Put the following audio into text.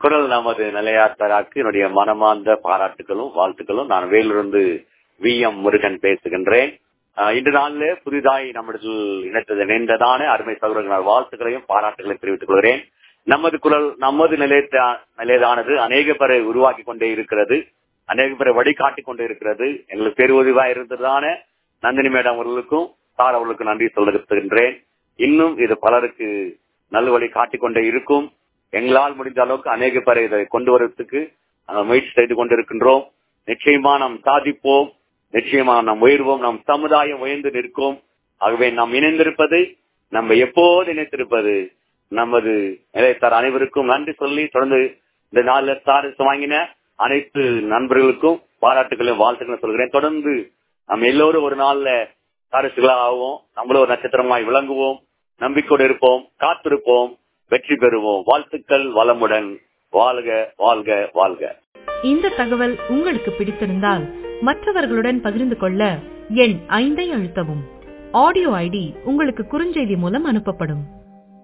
குரல் நமது நிலையாத்தராக்கு என்னுடைய மனமார்ந்த பாராட்டுகளும் வாழ்த்துக்களும் நான் வேலிருந்து வி எம் முருகன் பேசுகின்றேன் ஆஹ் இன்று நாளில் புதிதாய் நம்மிடத்தில் இணைத்தது இணைந்ததான அருமை சகோதரர்கள் வாழ்த்துக்களையும் பாராட்டுகளையும் தெரிவித்துக் கொள்கிறேன் நமது குரல் நமது நிலையத்த நிலையதானது அநேக பேரை உருவாக்கி கொண்டே இருக்கிறது அநேக பேரை வழிகாட்டி கொண்டே இருக்கிறது எங்களுக்கு பேருதவியா இருந்ததான நந்தினி மேடம் அவர்களுக்கும் சார் அவர்களுக்கும் நன்றி சொல்லுகின்றேன் இன்னும் இது பலருக்கு நல்வழி காட்டிக் கொண்டே இருக்கும் எங்களால் முடிந்த அளவுக்கு அநேக பேரை இதை கொண்டு வரதுக்கு நாங்கள் முயற்சி செய்து கொண்டிருக்கின்றோம் நிச்சயமா நாம் சாதிப்போம் நிச்சயமா நாம் உயர்வோம் நம் சமுதாயம் உயர்ந்து நிற்கும் ஆகவே நாம் இணைந்திருப்பது நம்ம எப்போது இணைத்திருப்பது நமது நிலையத்தார் அனைவருக்கும் நன்றி சொல்லி தொடர்ந்து இந்த நாளில் ஸ்டார் வாங்கின அனைத்து நண்பர்களுக்கும் பாராட்டுகளையும் வாழ்த்துக்களையும் சொல்கிறேன் தொடர்ந்து நம்ம எல்லோரும் ஒரு நாள்ல ஆகும் நம்மளும் ஒரு நட்சத்திரமாய் விளங்குவோம் நம்பிக்கையோடு இருப்போம் காத்திருப்போம் வெற்றி பெறுவோம் வாழ்த்துக்கள் வளமுடன் வாழ்க வாழ்க வாழ்க இந்த தகவல் உங்களுக்கு பிடித்திருந்தால் மற்றவர்களுடன் பகிர்ந்து கொள்ள எண் ஐந்தை அழுத்தவும் ஆடியோ ஐடி உங்களுக்கு குறுஞ்செய்தி மூலம் அனுப்பப்படும்